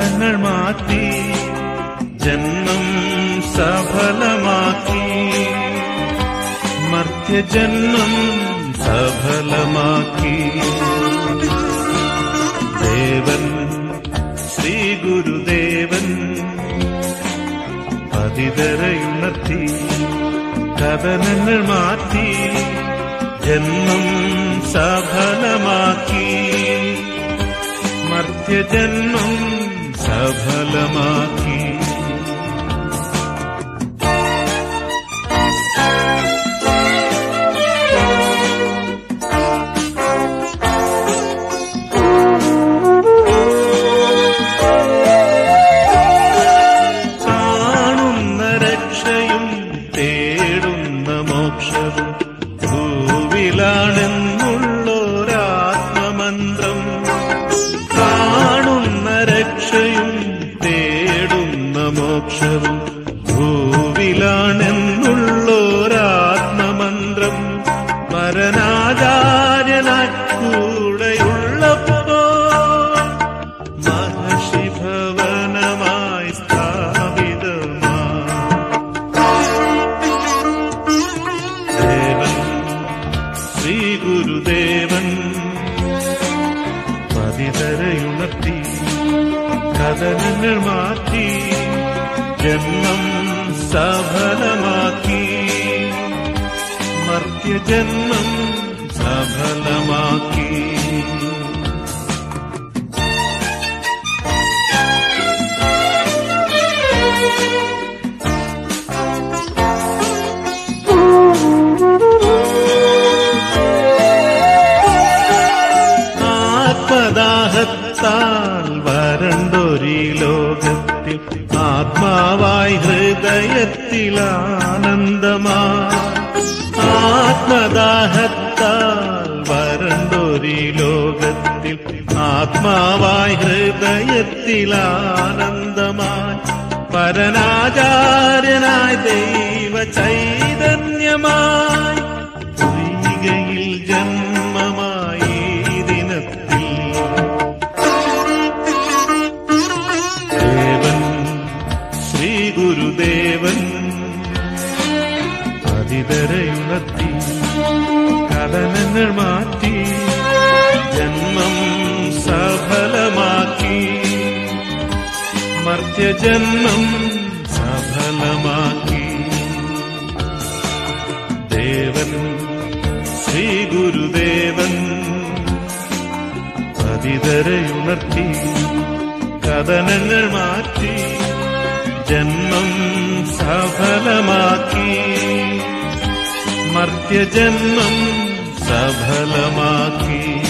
കഥനങ്ങൾ മാറ്റി ജന്മം സഫലമാക്കി മർത്യജന്മം സഫലമാക്കി ദേവൻ ശ്രീ ഗുരുദേവൻ പതിതരയുണർത്തി കഥനങ്ങൾ മാറ്റി ജന്മം സഫലമാക്കി മർത്യജന്മം സഫലമാക്കി കാണുന്ന രക്ഷയും തേടുന്ന മോക്ഷവും ഭൂവിലാണെന്നുള്ളൊരാത്മമന്ത്രം കാണുന്ന രക്ഷയും തേടുന്ന മോക്ഷവും ഭൂവിലാണെന്നുള്ളൊരാത്മമന്ത്രം പരനാചാര്യനായി കൂടെയുള്ളപ്പോ മഹർഷി ഭവനമായി സ്ഥാപിതമായി ദേവൻ ശ്രീ ഗുരുദേവൻ പതിതരയുണർത്തി കഥനങ്ങൾ മാറ്റി ജന്മം സഫലമാക്കി മർത്യജന്മം സഫലമാക്കി ആത്മദാഹത്താൽ വരണ്ടൊരീ ലോകത്തിൽ ആത്മാവായി ഹൃദയത്തിൽ ആനന്ദമാ ആത്മദാഹത്താൽ വരണ്ടൊരീ ലോകത്തിൽ ആത്മാവായി ഹൃദയത്തിൽ ആനന്ദമായി പരനാചാര്യനായി ദൈവ ചൈതന്യമായി പൊയ്കയിൽ ജന്മമായി ഈ ദിനത്തിൽ ദേവൻ ശ്രീ ഗുരുദേവൻ പതിതരയുണർത്തി കഥനങ്ങൾ മാറ്റി ജന്മം സഫലമാക്കി മർത്യജന്മം സഫലമാക്കി ദേവൻ ശ്രീ ഗുരുദേവൻ പതിതരയുണർത്തി കഥനങ്ങൾ മാറ്റി ജന്മം സഫലമാക്കി മർത്യജന്മം സഫലമാക്കി